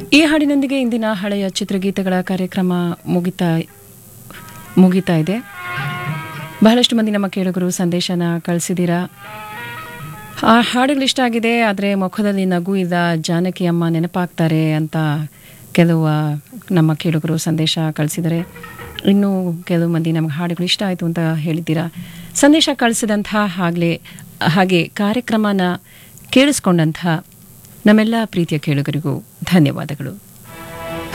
ಈ ಹಾಡಿನೊಂದಿಗೆ ಇಂದಿನ ಹಳೆಯ ಚಿತ್ರಗೀತೆಗಳ ಕಾರ್ಯಕ್ರಮ ಮುಗಿತಾ ಮುಗಿತಾ ಇದೆ ಬಹಳಷ್ಟು ಮಂದಿ ನಮ್ಮ ಕೇಳುಗರು ಸಂದೇಶನ ಕಳಿಸಿದ್ದೀರಾ ಆ ಹಾಡುಗಳು ಇಷ್ಟ ಆಗಿದೆ ಆದರೆ ಮುಖದಲ್ಲಿ ನಗು ಇದ್ದ ಜಾನಕಿ ಅಮ್ಮ ನೆನಪಾಗ್ತಾರೆ ಅಂತ ಕೆಲವು ನಮ್ಮ ಕೇಳುಗರು ಸಂದೇಶ ಕಳಿಸಿದ್ದಾರೆ ಇನ್ನು ಕೆಲವು ಮಂದಿ ನಮ್ಗೆ ಹಾಡುಗಳು ಇಷ್ಟ ಆಯಿತು ಅಂತ ಹೇಳಿದ್ದೀರಾ ಸಂದೇಶ ಕಳಿಸಿದಂತಹ ಆಗಲೇ ಹಾಗೆ ಕಾರ್ಯಕ್ರಮನ ಕೇಳಿಸ್ಕೊಂಡಂತಹ ನಮ್ಮೆಲ್ಲ ಪ್ರೀತಿಯ ಕೇಳುಗರಿಗೂ ಧನ್ಯವಾದಗಳು